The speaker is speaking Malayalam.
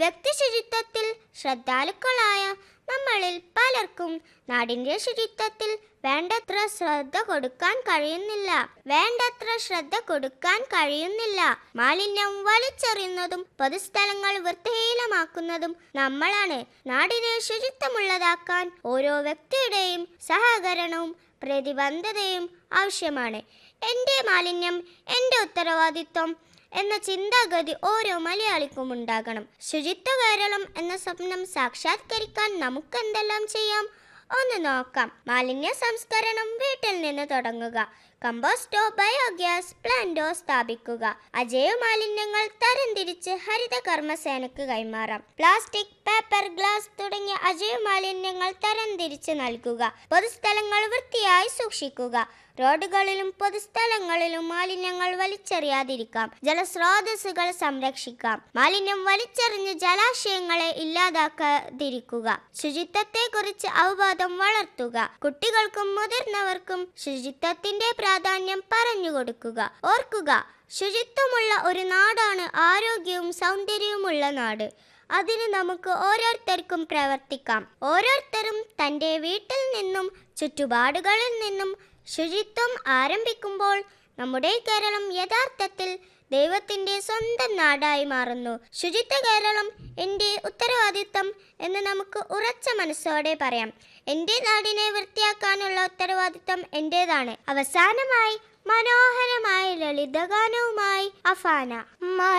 വ്യക്തി ശുചിത്വത്തിൽ ശ്രദ്ധാലുക്കളായ നമ്മളിൽ പലർക്കും നാടിന്റെ ശുചിത്വത്തിൽ വേണ്ടത്ര ശ്രദ്ധ കൊടുക്കാൻ കഴിയുന്നില്ല വേണ്ടത്ര ശ്രദ്ധ കൊടുക്കാൻ കഴിയുന്നില്ല മാലിന്യം വലിച്ചെറിയുന്നതും പൊതുസ്ഥലങ്ങൾ വൃത്തിഹീനമാക്കുന്നതും നമ്മളാണ് നാടിനെ ശുചിത്വമുള്ളതാക്കാൻ ഓരോ വ്യക്തിയുടെയും സഹകരണവും പ്രതിബദ്ധതയും ആവശ്യമാണ് എൻ്റെ മാലിന്യം എൻ്റെ ഉത്തരവാദിത്വം എന്ന ചിന്താഗതി ഓരോ മലയാളിക്കും ഉണ്ടാകണം ശുചിത്വ കേരളം എന്ന സ്വപ്നം സാക്ഷാത്കരിക്കാൻ നമുക്ക് എന്തെല്ലാം ചെയ്യാം ഒന്ന് നോക്കാം മാലിന്യ സംസ്കരണം വീട്ടിൽ നിന്ന് തുടങ്ങുക കമ്പോസ്റ്റോ ബയോഗ്യാസ് പ്ലാന്റോ സ്ഥാപിക്കുക അജൈവ മാലിന്യങ്ങൾ തരംതിരിച്ച് ഹരിത കർമ്മസേനക്ക് കൈമാറാം പ്ലാസ്റ്റിക് പേപ്പർ ഗ്ലാസ് തുടങ്ങിയ അജൈവ മാലിന്യങ്ങൾ തരംതിരിച്ച് നൽകുക പൊതുസ്ഥലങ്ങൾ വൃത്തിയായി സൂക്ഷിക്കുക റോഡുകളിലും പൊതുസ്ഥലങ്ങളിലും മാലിന്യങ്ങൾ വലിച്ചെറിയാതിരിക്കാം ജലസ്രോതസ്സുകൾ സംരക്ഷിക്കാം മാലിന്യം വലിച്ചെറിഞ്ഞ് ജലാശയങ്ങളെ ഇല്ലാതാക്കാതിരിക്കുക ശുചിത്വത്തെക്കുറിച്ച് അവബോധം വളർത്തുക കുട്ടികൾക്കും മുതിർന്നവർക്കും ശുചിത്വത്തിന്റെ പ്രാധാന്യം പറഞ്ഞു കൊടുക്കുക ഓർക്കുക ശുചിത്വമുള്ള ഒരു നാടാണ് ആരോഗ്യവും സൗന്ദര്യവുമുള്ള നാട് അതിന് നമുക്ക് ഓരോരുത്തർക്കും പ്രവർത്തിക്കാം ഓരോരുത്തരും തൻ്റെ വീട്ടിൽ നിന്നും ചുറ്റുപാടുകളിൽ നിന്നും ശുചിത്വം ആരംഭിക്കുമ്പോൾ നമ്മുടെ കേരളം യഥാർത്ഥത്തിൽ ദൈവത്തിൻ്റെ സ്വന്തം നാടായി മാറുന്നു ശുചിത്വ കേരളം എൻ്റെ ഉത്തരവാദിത്തം എന്ന് നമുക്ക് ഉറച്ച മനസ്സോടെ പറയാം എൻ്റെ നാടിനെ വൃത്തിയാക്കാനുള്ള ഉത്തരവാദിത്തം എൻ്റേതാണ് അവസാനമായി മനോഹരമായ ലളിതഗാനവുമായി അഫാന